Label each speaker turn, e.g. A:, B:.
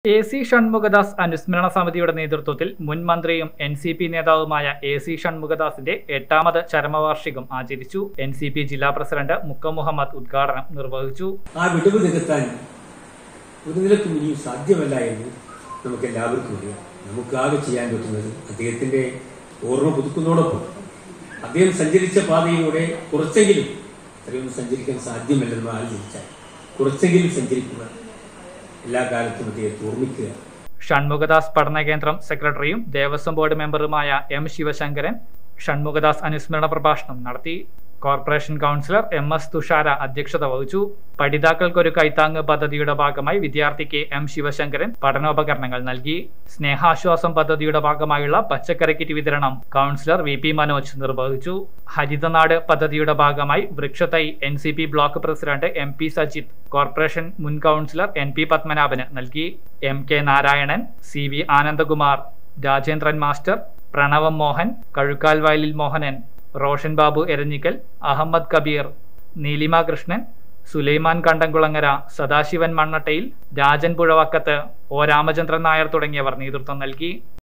A: A C Shanmughadas അനുസ്മരണ സമിതിയുടെ നേതൃത്വത്തിൽ മുൻ മന്ത്രിയും എൻ സി പി നേതാവുമായ എ സി ഷൺമുഖദാസിന്റെ എട്ടാമത് ചരമവാർഷികം ആചരിച്ചു എൻ സി പി ജില്ലാ പ്രസിഡന്റ് മുക്കം മുഹമ്മദ് ഉദ്ഘാടനം നിർവഹിച്ചു
B: ആ വിടവ് നികത്താൻ ഒരു നിലക്കും ഇനിയും സാധ്യമല്ല എന്ന് നമുക്ക് എല്ലാവർക്കും അറിയാം നമുക്ക് ആകെ ചെയ്യാൻ പറ്റുന്നത് അദ്ദേഹത്തിന്റെ ഓർമ്മ പുതുക്കുന്നതോടൊപ്പം അദ്ദേഹം സഞ്ചരിച്ച പാതയിലൂടെ കുറച്ചെങ്കിലും അത്രയൊന്നും സഞ്ചരിക്കാൻ സാധ്യമല്ലെന്ന് ആലോചിച്ചാൽ കുറച്ചെങ്കിലും സഞ്ചരിക്കുക എല്ലാ കാലത്തും അദ്ദേഹത്തെ ഓർമ്മിക്കുക
A: ഷൺമുഖദാസ് പഠന കേന്ദ്രം സെക്രട്ടറിയും ദേവസ്വം ബോർഡ് മെമ്പറുമായ എം ശിവശങ്കരൻ ഷൺമുഖദാസ് അനുസ്മരണ പ്രഭാഷണം നടത്തി corporation councillor M S Thushara അധ്യക്ഷത വഹിച്ചു പഠിതാക്കൾക്കൊരു കൈത്താങ്ങ് പദ്ധതിയുടെ ഭാഗമായി വിദ്യാർത്ഥിക്ക് എം ശിവശങ്കരൻ പഠനോപകരണങ്ങൾ നൽകി സ്നേഹാശ്വാസം പദ്ധതിയുടെ ഭാഗമായുള്ള പച്ചക്കറി കിറ്റ് വിതരണം കൗൺസിലർ വി പി മനോജ് നിർവഹിച്ചു ഹരിതനാട് പദ്ധതിയുടെ ഭാഗമായി വൃക്ഷത്തൈ N C P block president M P Sajith corporation മുൻ കൗൺസിലർ എൻ പി പത്മനാഭന് നൽകി M K Narayanan C V Anandakumar Rajendran master Pranavam Mohan Kazhukkal Vayalil Mohanan Roshan Babu Eranhikkal Ahammed Kabeer Neelima Krishnan Sulaiman Kandamkulangara Sadasivan Mannattayil Rajan Puzhavakkath O Ramachandran Nair തുടങ്ങിയവർ നേതൃത്വം നൽകി